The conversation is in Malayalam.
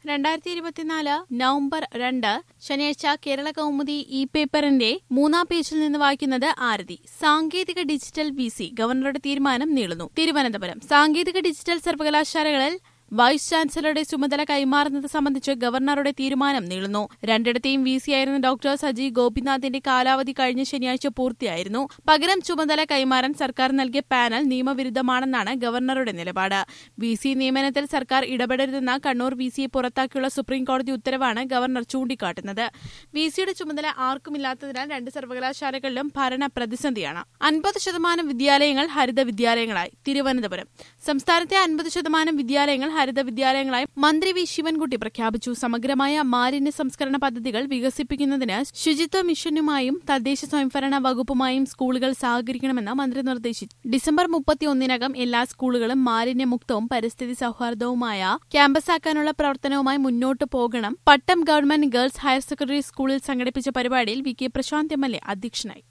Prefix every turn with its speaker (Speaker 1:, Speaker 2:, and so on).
Speaker 1: രണ്ടായിരത്തി ഇരുപത്തിനാല് നവംബർ രണ്ട് ശനിയാഴ്ച കേരള കൗമുദി ഇ പേപ്പറിന്റെ മൂന്നാം പേജിൽ നിന്ന് വായിക്കുന്നത് ആരതി സാങ്കേതിക ഡിജിറ്റൽ വി സി ഗവർണറുടെ തീരുമാനം നീളുന്നു തിരുവനന്തപുരം സാങ്കേതിക ഡിജിറ്റൽ സർവകലാശാലകളിൽ വൈസ് ചാൻസലറുടെ ചുമതല കൈമാറുന്നത് സംബന്ധിച്ച് ഗവർണറുടെ തീരുമാനം നീളുന്നു രണ്ടിടത്തെയും വി സി ആയിരുന്ന ഡോക്ടർ സജി ഗോപിനാഥിന്റെ കാലാവധി കഴിഞ്ഞ ശനിയാഴ്ച പൂർത്തിയായിരുന്നു പകരം ചുമതല കൈമാറാൻ സർക്കാർ നൽകിയ പാനൽ നിയമവിരുദ്ധമാണെന്നാണ് ഗവർണറുടെ നിലപാട് വി സി നിയമനത്തിൽ സർക്കാർ ഇടപെടരുതെന്ന കണ്ണൂർ വി സിയെ പുറത്താക്കിയുള്ള സുപ്രീംകോടതി ഉത്തരവാണ് ഗവർണർ ചൂണ്ടിക്കാട്ടുന്നത് വി സിയുടെ ചുമതല ആർക്കുമില്ലാത്തതിനാൽ രണ്ട് സർവകലാശാലകളിലും ഭരണ പ്രതിസന്ധിയാണ് അൻപത് ശതമാനം വിദ്യാലയങ്ങൾ ഹരിത വിദ്യാലയങ്ങളായി തിരുവനന്തപുരം സംസ്ഥാനത്തെ അൻപത് ശതമാനം വിദ്യാലയങ്ങൾ ഹരിത വിദ്യാലയങ്ങളായി മന്ത്രി വി ശിവൻകുട്ടി പ്രഖ്യാപിച്ചു സമഗ്രമായ മാലിന്യ സംസ്കരണ പദ്ധതികൾ വികസിപ്പിക്കുന്നതിന് ശുചിത്വ മിഷനുമായും തദ്ദേശ സ്വയംഭരണ വകുപ്പുമായും സ്കൂളുകൾ സഹകരിക്കണമെന്ന് മന്ത്രി നിർദ്ദേശിച്ചു ഡിസംബർ മുപ്പത്തിയൊന്നിനകം എല്ലാ സ്കൂളുകളും മാലിന്യമുക്തവും പരിസ്ഥിതി സൌഹാർദ്ദവുമായ ക്യാമ്പസാക്കാനുള്ള പ്രവർത്തനവുമായി മുന്നോട്ടു പോകണം Pattom government girls higher secondary സ്കൂളിൽ സംഘടിപ്പിച്ച പരിപാടിയിൽ V K Prasanth M L A അധ്യക്ഷനായി